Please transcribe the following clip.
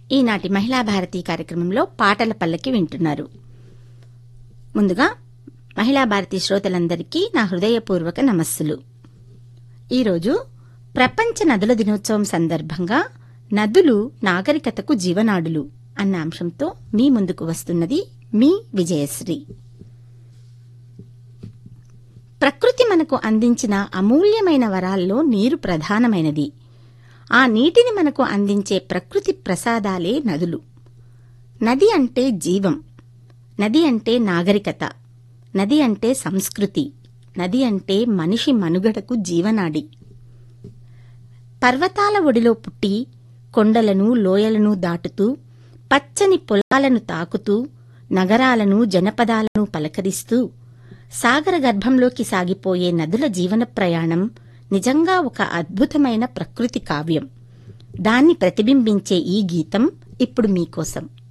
ఈనాటి మహిళా భారతి కార్యక్రమంలో పాటల పల్లకి వింటున్నారు ముందుగా మహిళా భారతి శ్రోతలందరికీ నా హృదయపూర్వక నమస్సులు ఈరోజు ప్రపంచ నదుల దినోత్సవం సందర్భంగా నదులు నాగరికతకు జీవనాడులు అన్న అంశంతో మీ ముందుకు వస్తున్నది మీ విజయశ్రీ ప్రకృతి మనకు అందించిన అమూల్యమైన వరాల్లో నీరు ప్రధానమైనది ఆ నీటిని మనకు అందించే ప్రకృతి ప్రసాదాలే నదులు నది అంటే జీవం నది అంటే నాగరికత నది అంటే సంస్కృతి నది అంటే మనిషి మనుగడకు జీవనాడి పర్వతాల ఒడిలో పుట్టి కొండలను లోయలను దాటుతూ పచ్చని పొలాలను తాకుతూ నగరాలను జనపదాలను పలకరిస్తూ సాగర గర్భంలోకి సాగిపోయే నదుల జీవన ప్రయాణం నిజంగా ఒక అద్భుతమైన ప్రకృతి కావ్యం దాన్ని ప్రతిబింబించే ఈ గీతం ఇప్పుడు మీకోసం